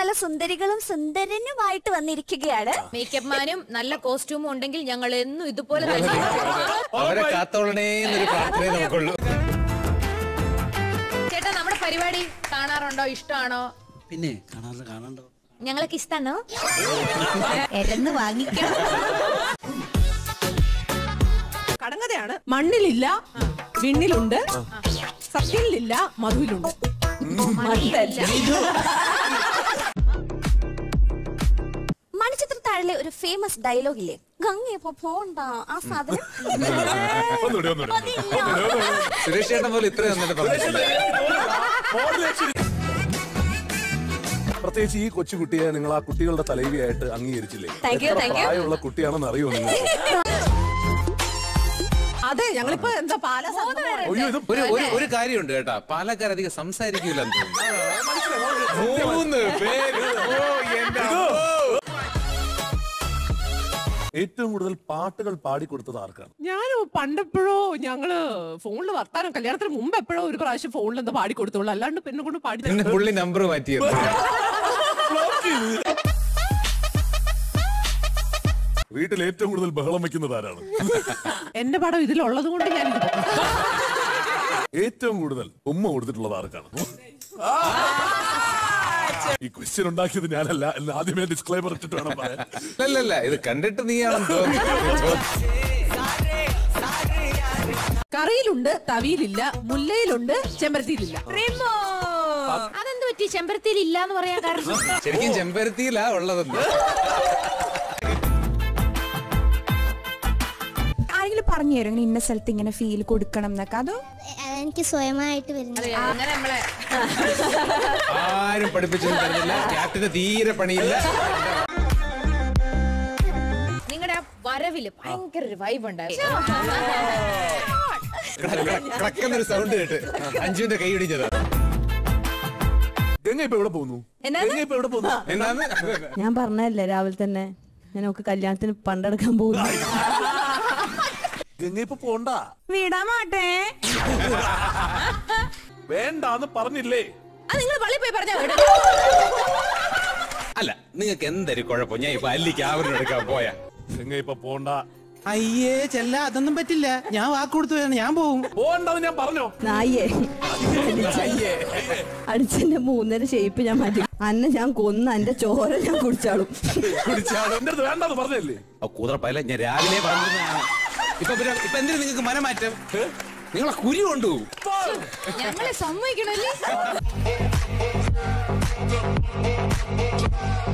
നല്ല സുന്ദരികളും സുന്ദരനുമായിട്ട് വന്നിരിക്കുകയാണ് മേക്കപ്പ് മാനും നല്ല കോസ്റ്റ്യൂമും ഉണ്ടെങ്കിൽ ഞങ്ങൾ എന്നും ഇതുപോലെ തന്നെ അവരെ കാത്തോളണേ എന്നൊരു പ്രാർത്ഥനയെ നമുക്കുള്ളൂ ചേട്ടാ നമ്മുടെ പരിപാടി കാണാറുണ്ടോ ഇഷ്ടമാണോ പിന്നെ കാണാതെ കാണണ്ടോ ഞങ്ങൾക്ക് ഇഷ്ടാണോ എരന്ന് വാങ്ങിക്കണം കടങ്കഥയാണ് മണ്ണിലില്ല വിണ്ണിലുണ്ട് സത്യനിലില്ല മധുവിലുണ്ട് മണിച്ചിത്രത്താഴിലെ ഒരു ഫേമസ് ഡയലോഗ് ഇല്ലേ ഗംഗ ഇപ്പൊ പോണ്ട ആ സാധനം ഒന്നുകൂടി ഒന്നുകൂടി അതില്ല. സുരേഷ് ചേട്ടൻ പോലെ ഇത്രയും വന്നിട്ട് പറഞ്ഞിട്ടില്ല പ്രത്യേകിച്ച് ഈ കൊച്ചുകുട്ടിയെ നിങ്ങൾ ആ കുട്ടികളുടെ തലവിയായിട്ട് അംഗീകരിച്ചില്ലേ Thank you, എത്ര thank you. പ്രായമുള്ള കുട്ടിയാണെന്ന് അറിയോ നിങ്ങൾ അതെ ഞങ്ങളിപ്പോ എന്താ പാല അയ്യോ ഇത് ഒരു ഒരു ഒരു കാര്യമുണ്ട് കേട്ടാ പാലക്കാർ അധികം സംസാരിക്കൂല മൂന്ന് പേര് ഓ, എന്റെ അമ്മോ. ഏറ്റവും കൂടുതൽ പാട്ടുകൾ പാടിക്കൊടുത്തത് ആർക്കാണ് ഞാൻ പണ്ടെപ്പോഴോ ഞങ്ങള് ഫോണിൽ വർത്താനം കല്യാണത്തിന് മുമ്പ് എപ്പോഴോ ഒരു പ്രാവശ്യം ഫോണിൽ എന്താ പാടി കൊടുത്തോളൂ അല്ലാണ്ട് പെണ്ണെ കൊണ്ട് പാടി പിന്നെ പുള്ളി നമ്പർ മാറ്റിയത് വീട്ടിൽ ഏറ്റവും കൂടുതൽ ബഹളം വെക്കുന്നത് ആരാണ് എന്റെ പടം ഇതിലുള്ളത് കൊണ്ട് ഞാൻ ഇത് പറഞ്ഞു. ഏറ്റവും കൂടുതൽ ഉമ്മ കൊടുത്തിട്ടുള്ളത് ആർക്കാണ് ഈ ക്വസ്റ്റ്യൻ ഉണ്ടാക്കിയത് ഞാനല്ല എന്ന് ആദ്യമേ ഡിസ്ക്ലൈമർ ഇട്ടിട്ട് വേണം പറയാൻ അല്ലല്ല ഇത് കണ്ടിട്ട് നീയാണെന്ന് തോന്നുന്നു കറിയിലുണ്ട് തവിയിലില്ല മുല്ലയിലുണ്ട് ചെമ്പരത്തിയിലില്ല അതെന്ത് പറ്റി ചെമ്പരത്തിയിൽ ഇല്ല എന്ന് പറയാൻ കാരണം ശരിക്കും ചെമ്പരത്തിയിലാ ഉള്ളതെന്ന് ആരെങ്കിലും പറഞ്ഞു തരും ഇങ്ങനെ ഇന്ന സ്ഥലത്ത് ഇങ്ങനെ ഫീൽ കൊടുക്കണം എന്നൊക്കെ അതോ എനിക്ക് സ്വയമായിട്ട് വരുന്നത് അങ്ങനെ നമ്മളെ ആരും പഠിപ്പിച്ചൊന്നും തരുന്നില്ല ക്യാപ്റ്റന് തീരെ പണിയില്ല നിങ്ങളുടെ ആ വരവില് ഭയങ്കര ഒരു വൈബ് ഉണ്ടായിരുന്നു ക്രക്കെന്നൊരു സൗണ്ട് കേട്ട് അഞ്ജുവിന്റെ കൈ ഇടിച്ചതാ ഗംഗ ഇപ്പൊ എവിടെ പോകുന്നു ഗംഗ ഇപ്പൊ എവിടെ പോകുന്നു എന്നാന്ന് ഞാൻ പറഞ്ഞല്ലേ രാവിലെ തന്നെ ഞാൻ ഒക്കെ കല്യാണത്തിന് പണ്ടെടുക്കാൻ പോകുന്നു ഗംഗ ഇപ്പൊ പോണ്ട വിടാൻ മാട്ടേ വേണ്ടാന്ന് പറഞ്ഞില്ലേ അത് നിങ്ങൾ പള്ളി പോയി പറഞ്ഞാ അല്ല നിങ്ങൾക്ക് എന്തൊരു കുഴപ്പം ഞാൻ ഇപ്പൊ അല്ലിക്ക് ആവരണം എടുക്കാൻ പോയാ ഗംഗ ഇപ്പൊ പോണ്ട അയ്യേ ചെല്ല അതൊന്നും പറ്റില്ല ഞാൻ വാക്ക് കൊടുത്തു വരാണ് ഞാൻ പോവും പോണ്ടെന്ന് ഞാൻ പറഞ്ഞോ നായേ അടിച്ചെന്റെ മൂന്നര ഷേപ്പ് ഞാൻ മാറ്റി അന്നെ ഞാൻ കൊന്ന് എന്റെ ചോര ഞാൻ കുടിച്ചാളും കുടിച്ചാണ് എന്റെ അടുത്ത് വേണ്ടെന്ന് പറഞ്ഞല്ലേ ആ കൂതറപ്പല്ല ഞാൻ രാവിലെ പറഞ്ഞതാണ് ഇപ്പൊ പിന്നെ ഇപ്പൊ എന്തിനു നിങ്ങൾക്ക് മനമാറ്റം നിങ്ങളെ കുരി കൊണ്ടുപോകും ഞങ്ങളെ സമ്മതിക്കണല്ലേ